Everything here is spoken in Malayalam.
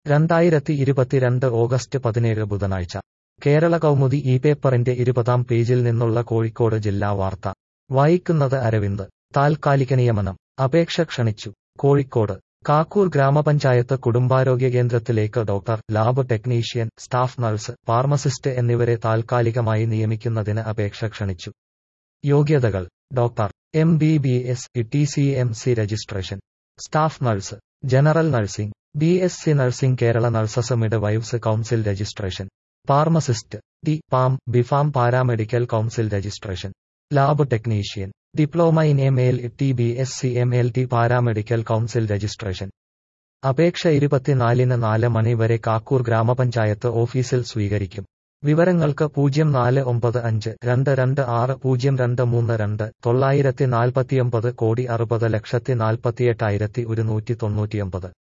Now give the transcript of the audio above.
രണ്ടായിരത്തി ഇരുപത്തിരണ്ട് ഓഗസ്റ്റ് പതിനേഴ് ബുധനാഴ്ച കേരള കൗമുദി ഈ പേപ്പറിന്റെ ഇരുപതാം പേജിൽ നിന്നുള്ള കോഴിക്കോട് ജില്ലാ വാർത്ത വായിക്കുന്നത് അരവിന്ദ് താൽക്കാലിക നിയമനം അപേക്ഷ ക്ഷണിച്ചു കോഴിക്കോട് കാക്കൂർ ഗ്രാമപഞ്ചായത്ത് കുടുംബാരോഗ്യ കേന്ദ്രത്തിലേക്ക് doctor lab technician staff nurse pharmacist എന്നിവരെ താൽക്കാലികമായി നിയമിക്കുന്നതിന് അപേക്ഷ ക്ഷണിച്ചു യോഗ്യതകൾ doctor M B B S T C M C registration staff nurse general nursing B S C nursing Kerala nurses midwives council registration pharmacist D pharm B Pharm paramedical council registration lab technician diploma in M L T B S C M L T paramedical council registration അപേക്ഷ ഇരുപത്തിനാലിന് നാല് മണി വരെ കാക്കൂർ ഗ്രാമപഞ്ചായത്ത് ഓഫീസിൽ സ്വീകരിക്കും വിവരങ്ങൾക്ക് പൂജ്യം നാല് ഒമ്പത് അഞ്ച് രണ്ട് രണ്ട് ആറ് പൂജ്യം രണ്ട് മൂന്ന് രണ്ട് തൊള്ളായിരത്തി നാൽപ്പത്തിയൊമ്പത് കോടി അറുപത് ലക്ഷത്തി നാൽപ്പത്തിയെട്ടായിരത്തി ഒരുന്നൂറ്റി തൊണ്ണൂറ്റിയൊമ്പത്